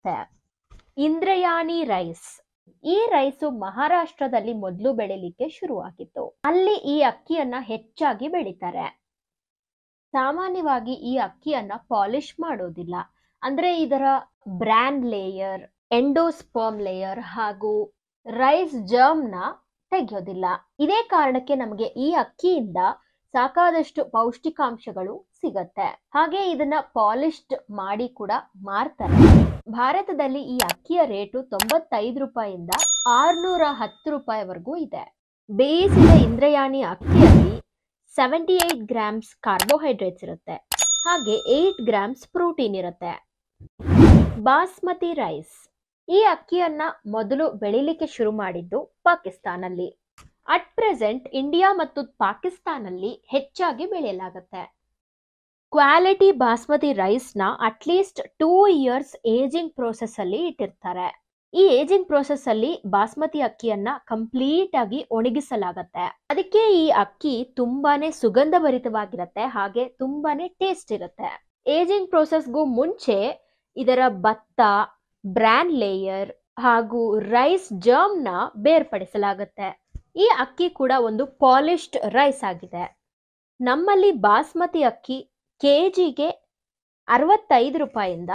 ಇರುತ್ತೆ ಇಂದ್ರಯಾಣಿ ರೈಸ್ ಈ ರೈಸು ಮಹಾರಾಷ್ಟ್ರದಲ್ಲಿ ಮೊದಲು ಬೆಳಿಲಿಕ್ಕೆ ಶುರುವಾಗಿತ್ತು ಅಲ್ಲಿ ಈ ಅಕ್ಕಿಯನ್ನ ಹೆಚ್ಚಾಗಿ ಬೆಳಿತಾರೆ ಸಾಮಾನ್ಯವಾಗಿ ಈ ಅಕ್ಕಿಯನ್ನ ಪಾಲಿಶ್ ಮಾಡೋದಿಲ್ಲ ಅಂದ್ರೆ ಇದರ ಬ್ರ್ಯಾನ್ ಲೇಯರ್ ಎಂಡೋಸ್ಪರ್ಮ್ ಲೇಯರ್ ಹಾಗೂ ರೈಸ್ ಜರ್ಮ್ ನ ತೆಗೆಯೋದಿಲ್ಲ ಇದೇ ಕಾರಣಕ್ಕೆ ನಮಗೆ ಈ ಅಕ್ಕಿಯಿಂದ ಸಾಕಾದಷ್ಟು ಪೌಷ್ಟಿಕಾಂಶಗಳು ಸಿಗತ್ತೆ ಹಾಗೆ ಇದನ್ನ ಪಾಲಿಶ್ಡ್ ಮಾಡಿ ಕೂಡ ಮಾರ್ತಾರೆ ಭಾರತದಲ್ಲಿ ಈ ಅಕ್ಕಿಯ ರೇಟು ತೊಂಬತ್ತೈದು ರೂಪಾಯಿಂದ ಆರ್ನೂರ ಹತ್ತು ರೂಪಾಯಿವರೆಗೂ ಇದೆ ಬೇಯಿಸಿದ ಇಂದ್ರಯಾಣಿ ಅಕ್ಕಿಯಲ್ಲಿ ಸೆವೆಂಟಿ ಏಟ್ ಗ್ರಾಮ್ಸ್ ಕಾರ್ಬೋಹೈಡ್ರೇಟ್ಸ್ ಇರುತ್ತೆ ಹಾಗೆ ಏಟ್ ಗ್ರಾಮ್ಸ್ ಪ್ರೋಟೀನ್ ಇರುತ್ತೆ ಬಾಸ್ಮತಿ ರೈಸ್ ಈ ಅಕ್ಕಿಯನ್ನ ಮೊದಲು ಬೆಳಿಲಿಕ್ಕೆ ಶುರು ಮಾಡಿದ್ದು ಪಾಕಿಸ್ತಾನಲ್ಲಿ ಅಟ್ ಪ್ರೆಸೆಂಟ್ ಇಂಡಿಯಾ ಮತ್ತು ಪಾಕಿಸ್ತಾನಲ್ಲಿ ಹೆಚ್ಚಾಗಿ ಬೆಳೆಯಲಾಗುತ್ತೆ ಕ್ವಾಲಿಟಿ ಬಾಸ್ಮತಿ ರೈಸ್ನ at least two years ageing process ಅಲ್ಲಿ ಇಟ್ಟಿರ್ತಾರೆ ಈ ಏಜಿಂಗ್ ಪ್ರೋಸೆಸ್ ಅಲ್ಲಿ ಬಾಸ್ಮತಿ ಅಕ್ಕಿಯನ್ನ ಕಂಪ್ಲೀಟ್ ಆಗಿ ಒಣಗಿಸಲಾಗತ್ತೆ ಅದಕ್ಕೆ ಈ ಅಕ್ಕಿ ತುಂಬಾನೇ ಸುಗಂಧ ಭರಿತವಾಗಿರತ್ತೆ ಹಾಗೆ ತುಂಬಾನೇ ಟೇಸ್ಟ್ ಇರುತ್ತೆ ಏಜಿಂಗ್ ಪ್ರೋಸೆಸ್ಗೂ ಮುಂಚೆ ಇದರ ಭತ್ತ ಬ್ರ್ಯಾನ್ ಲೇಯರ್ ಹಾಗೂ ರೈಸ್ ಜರ್ಮ್ ನ ಬೇರ್ಪಡಿಸಲಾಗುತ್ತೆ ಈ ಅಕ್ಕಿ ಕೂಡ ಒಂದು ಪಾಲಿಶ್ಡ್ ರೈಸ್ ಆಗಿದೆ ನಮ್ಮಲ್ಲಿ ಬಾಸ್ಮತಿ ಅಕ್ಕಿ ಕೆಜಿಗೆ ಅರವತ್ತೈದು ರೂಪಾಯಿಂದ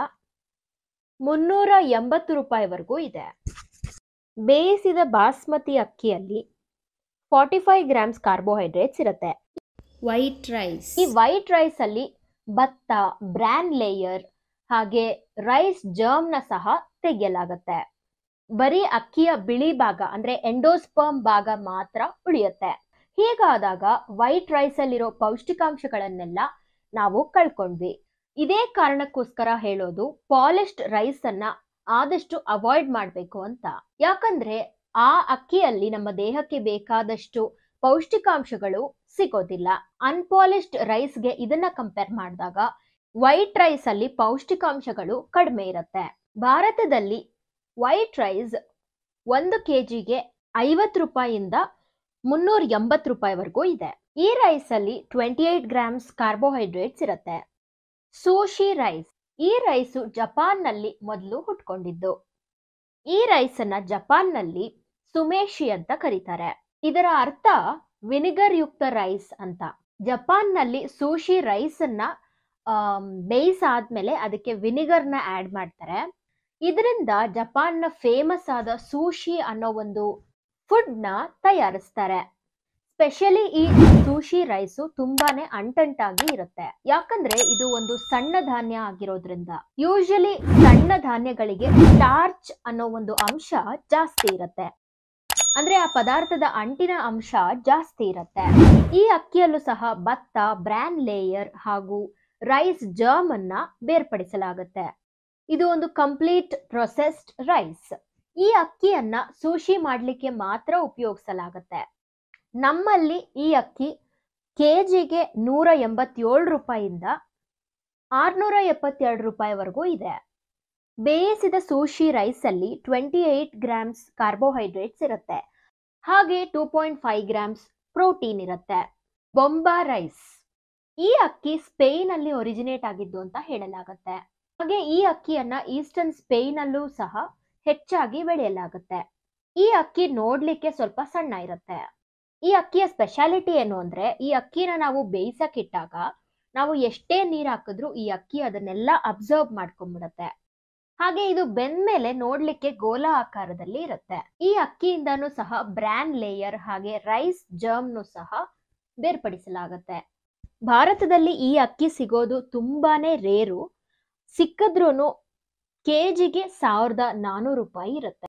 ಮುನ್ನೂರ ಎಂಬತ್ತು ರೂಪಾಯಿವರೆಗೂ ಇದೆ ಬೇಯಿಸಿದ ಬಾಸ್ಮತಿ ಅಕ್ಕಿಯಲ್ಲಿ ಫಾರ್ಟಿ ಫೈವ್ ಗ್ರಾಮ್ಸ್ ಕಾರ್ಬೋಹೈಡ್ರೇಟ್ಸ್ ಇರುತ್ತೆ ವೈಟ್ ರೈಸ್ ಈ ವೈಟ್ ರೈಸ್ ಅಲ್ಲಿ ಭತ್ತ ಬ್ರ್ಯಾನ್ ಲೇಯರ್ ಹಾಗೆ ರೈಸ್ ಜರ್ಮ್ ನ ಸಹ ತೆಗೆಯಲಾಗುತ್ತೆ ಬರೀ ಅಕ್ಕಿಯ ಬಿಳಿ ಭಾಗ ಅಂದ್ರೆ ಎಂಡೋಸ್ಪರ್ಮ್ ಭಾಗ ಮಾತ್ರ ಉಳಿಯುತ್ತೆ ಹೀಗಾದಾಗ ವೈಟ್ ರೈಸ್ ಅಲ್ಲಿರೋ ಪೌಷ್ಟಿಕಾಂಶಗಳನ್ನೆಲ್ಲ ನಾವು ಕಳ್ಕೊಂಡ್ವಿ ಇದೇ ಕಾರಣಕ್ಕೋಸ್ಕರ ಹೇಳೋದು ಪಾಲಿಶ್ಡ್ ರೈಸ್ ಅನ್ನ ಆದಷ್ಟು ಅವಾಯ್ಡ್ ಮಾಡಬೇಕು ಅಂತ ಯಾಕಂದ್ರೆ ಆ ಅಕ್ಕಿಯಲ್ಲಿ ನಮ್ಮ ದೇಹಕ್ಕೆ ಬೇಕಾದಷ್ಟು ಪೌಷ್ಟಿಕಾಂಶಗಳು ಸಿಗೋದಿಲ್ಲ ಅನ್ಪಾಲಿಶ್ಡ್ ರೈಸ್ಗೆ ಇದನ್ನ ಕಂಪೇರ್ ಮಾಡಿದಾಗ ವೈಟ್ ರೈಸ್ ಅಲ್ಲಿ ಪೌಷ್ಟಿಕಾಂಶಗಳು ಕಡಿಮೆ ಇರುತ್ತೆ ಭಾರತದಲ್ಲಿ ವೈಟ್ ರೈಸ್ ಒಂದು ಕೆಜಿಗೆ ಐವತ್ತು ರೂಪಾಯಿಯಿಂದ ಮುನ್ನೂರ ಎಂಬತ್ತು ರೂಪಾಯಿವರೆಗೂ ಇದೆ ಈ ರೈಸ್ ಅಲ್ಲಿ ಟ್ವೆಂಟಿ ಏಟ್ ಗ್ರಾಮ್ಸ್ ಕಾರ್ಬೋಹೈಡ್ರೇಟ್ಸ್ ಇರುತ್ತೆ ಸೂಶಿ ರೈಸ್ ಈ ರೈಸು ಜಪಾನ್ನಲ್ಲಿ ಮೊದಲು ಹುಟ್ಕೊಂಡಿದ್ದು ಈ ರೈಸ್ ಅನ್ನ ಜಪಾನ್ನಲ್ಲಿ ಸುಮೇಶಿ ಅಂತ ಕರೀತಾರೆ ಇದರ ಅರ್ಥ ವಿನಿಗರ್ ಯುಕ್ತ ರೈಸ್ ಅಂತ ಜಪಾನ್ನಲ್ಲಿ ಸೂಶಿ ರೈಸ್ ಅನ್ನ ಬೇಯಿಸಾದ್ಮೇಲೆ ಅದಕ್ಕೆ ವಿನಿಗರ್ನ ಆಡ್ ಮಾಡ್ತಾರೆ ಇದರಿಂದ ಜಪಾನ್ನ ಫೇಮಸ್ ಆದ ಸೂಶಿ ಅನ್ನೋ ಒಂದು ಫುಡ್ ನ ತಯಾರಿಸ್ತಾರೆ ಸ್ಪೆಷಲಿ ಈ ಸೂಶಿ ರೈಸು ತುಂಬಾನೇ ಅಂಟಂಟಾಗಿ ಇರುತ್ತೆ ಯಾಕಂದ್ರೆ ಇದು ಒಂದು ಸಣ್ಣ ಧಾನ್ಯ ಆಗಿರೋದ್ರಿಂದ ಯೂಶಲಿ ಸಣ್ಣ ಧಾನ್ಯಗಳಿಗೆ ಸ್ಟಾರ್ಚ್ ಅನ್ನೋ ಒಂದು ಅಂಶ ಜಾಸ್ತಿ ಇರುತ್ತೆ ಅಂದ್ರೆ ಆ ಪದಾರ್ಥದ ಅಂಟಿನ ಅಂಶ ಜಾಸ್ತಿ ಇರುತ್ತೆ ಈ ಅಕ್ಕಿಯಲ್ಲೂ ಸಹ ಭತ್ತ ಬ್ರ್ಯಾನ್ ಲೇಯರ್ ಹಾಗೂ ರೈಸ್ ಜರ್ಮ್ ಅನ್ನ ಬೇರ್ಪಡಿಸಲಾಗುತ್ತೆ ಇದು ಒಂದು ಕಂಪ್ಲೀಟ್ ಪ್ರೊಸೆಸ್ಡ್ ರೈಸ್ ಈ ಅಕ್ಕಿಯನ್ನ ಸೂಶಿ ಮಾಡ್ಲಿಕ್ಕೆ ಮಾತ್ರ ಉಪಯೋಗಿಸಲಾಗುತ್ತೆ ನಮ್ಮಲ್ಲಿ ಈ ಅಕ್ಕಿ ಕೆಜಿಗೆ ನೂರ ಎಂಬತ್ತೇಳು ರೂಪಾಯಿಂದ ಆರ್ನೂರ ಎಪ್ಪತ್ತೆರಡು ರೂಪಾಯಿವರೆಗೂ ಇದೆ ಬೇಯಿಸಿದ ಸೂಶಿ ರೈಸ್ ಅಲ್ಲಿ ಟ್ವೆಂಟಿ ಏಟ್ ಗ್ರಾಮ್ಸ್ ಕಾರ್ಬೋಹೈಡ್ರೇಟ್ಸ್ ಇರುತ್ತೆ ಹಾಗೆ two point five grams protein ಇರುತ್ತೆ ಬೊಂಬಾ ರೈಸ್ ಈ ಅಕ್ಕಿ ಸ್ಪೇನ್ ಅಲ್ಲಿ ಒರಿಜಿನೇಟ್ ಆಗಿದ್ದು ಅಂತ ಹೇಳಲಾಗುತ್ತೆ ಹಾಗೆ ಈ ಅಕ್ಕಿಯನ್ನ ಈಸ್ಟರ್ನ್ ಸ್ಪೇನ್ ಅಲ್ಲೂ ಸಹ ಹೆಚ್ಚಾಗಿ ಬೆಳೆಯಲಾಗುತ್ತೆ ಈ ಅಕ್ಕಿ ನೋಡ್ಲಿಕ್ಕೆ ಸ್ವಲ್ಪ ಸಣ್ಣ ಇರುತ್ತೆ ಈ ಅಕ್ಕಿಯ ಸ್ಪೆಷಾಲಿಟಿ ಏನು ಅಂದ್ರೆ ಈ ಅಕ್ಕಿನ ನಾವು ಬೇಯಿಸಕ್ಕಿಟ್ಟಾಗ ನಾವು ಎಷ್ಟೇ ನೀರ್ ಹಾಕಿದ್ರು ಈ ಅಕ್ಕಿ ಅದನ್ನೆಲ್ಲ ಅಬ್ಸರ್ವ್ ಮಾಡ್ಕೊಂಡ್ಬಿಡತ್ತೆ ಹಾಗೆ ಇದು ಬೆಂದ್ಮೇಲೆ ನೋಡ್ಲಿಕ್ಕೆ ಗೋಲ ಆಕಾರದಲ್ಲಿ ಇರುತ್ತೆ ಈ ಅಕ್ಕಿಯಿಂದನೂ ಸಹ ಬ್ರ್ಯಾನ್ ಲೇಯರ್ ಹಾಗೆ ರೈಸ್ ಜರ್ಮ್ನು ಸಹ ಬೇರ್ಪಡಿಸಲಾಗತ್ತೆ ಭಾರತದಲ್ಲಿ ಈ ಅಕ್ಕಿ ಸಿಗೋದು ತುಂಬಾನೇ ರೇರು ಸಿಕ್ಕಿದ್ರೂ ಕೆಜಿಗೆ ಸಾವಿರದ ನಾನೂರು ರೂಪಾಯಿ ಇರುತ್ತೆ